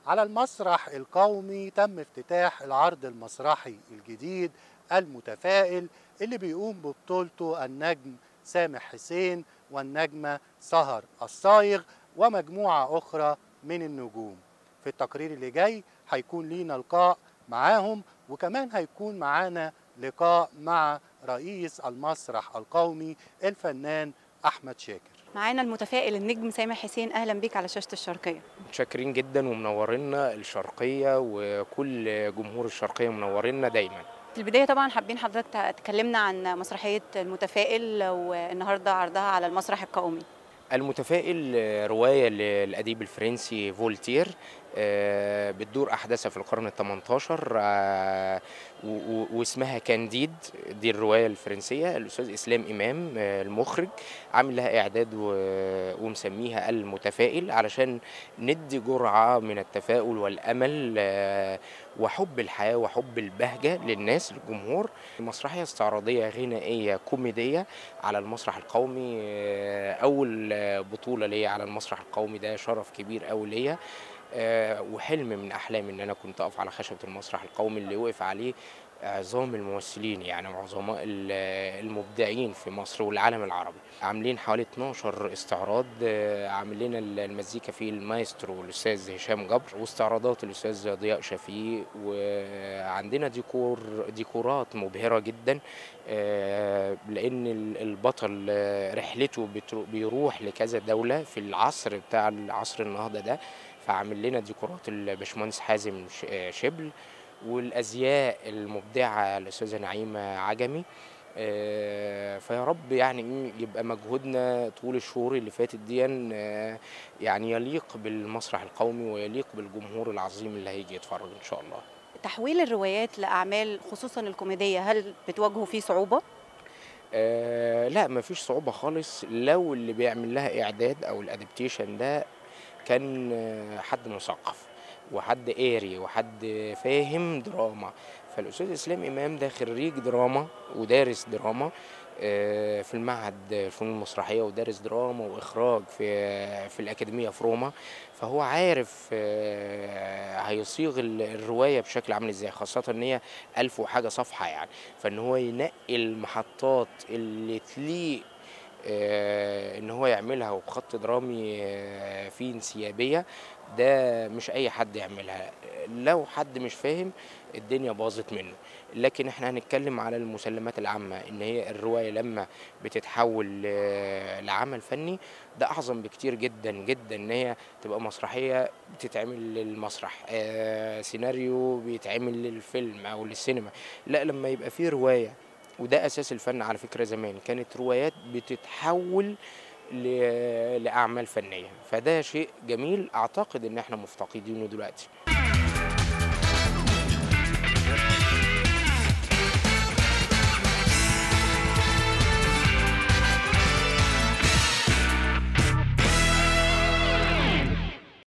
على المسرح القومي تم افتتاح العرض المسرحي الجديد المتفائل اللي بيقوم ببطولته النجم سامح حسين والنجمة سهر الصايغ ومجموعة أخرى من النجوم في التقرير اللي جاي هيكون لينا لقاء معاهم وكمان هيكون معانا لقاء مع رئيس المسرح القومي الفنان أحمد شاكر معانا المتفائل النجم سامح حسين اهلا بيك على شاشه الشرقيه متشكرين جدا ومنورنا الشرقيه وكل جمهور الشرقيه منورنا دايما في البدايه طبعا حابين حضرتك تكلمنا عن مسرحيه المتفائل والنهارده عرضها على المسرح القومي المتفائل رواية للأديب الفرنسي فولتير بتدور أحداثها في القرن ال 18 واسمها كانديد دي الرواية الفرنسية الأستاذ إسلام إمام المخرج عامل لها إعداد ومسميها المتفائل علشان ندي جرعة من التفاؤل والأمل وحب الحياة وحب البهجة للناس للجمهور مسرحية استعراضية غنائية كوميدية على المسرح القومي أول بطولة ليا على المسرح القومي ده شرف كبير أوي ليا أه وحلم من احلامي ان انا كنت اقف على خشبه المسرح القومي اللي وقف عليه عظام الممثلين يعني عظماء المبدعين في مصر والعالم العربي عاملين حوالي 12 استعراض عامل لنا المزيكا فيه المايسترو الاستاذ هشام جبر واستعراضات الاستاذ ضياء شفيق وعندنا ديكور ديكورات مبهره جدا لان البطل رحلته بيروح لكذا دوله في العصر بتاع العصر النهضه ده فعامل لنا ديكورات الباشمهندس حازم شبل والازياء المبدعه الاستاذه نعيمه عجمي فيا رب يعني يبقى مجهودنا طول الشهور اللي فاتت دي يعني يليق بالمسرح القومي ويليق بالجمهور العظيم اللي هيجي يتفرج ان شاء الله تحويل الروايات لاعمال خصوصا الكوميديه هل بتواجهوا فيه صعوبه آه لا مفيش صعوبه خالص لو اللي بيعمل لها اعداد او الادابتيشن ده كان حد مثقف وحد قاري وحد فاهم دراما فالاستاذ اسلام امام ده خريج دراما ودارس دراما في المعهد الفنون المسرحيه ودارس دراما واخراج في في الاكاديميه في روما فهو عارف هيصيغ الروايه بشكل عامل ازاي خاصه ان هي ألف وحاجه صفحه يعني فان هو ينقي المحطات اللي تليق ان هو يعملها وبخط درامي فيه انسيابيه ده مش اي حد يعملها لو حد مش فاهم الدنيا باظت منه لكن احنا هنتكلم على المسلمات العامه ان هي الروايه لما بتتحول لعمل فني ده اعظم بكتير جدا جدا ان هي تبقى مسرحيه بتتعمل للمسرح آه سيناريو بيتعمل للفيلم او للسينما لا لما يبقى فيه روايه وده اساس الفن على فكره زمان كانت روايات بتتحول لاعمال فنيه فده شيء جميل اعتقد ان احنا مفتقدينه دلوقتي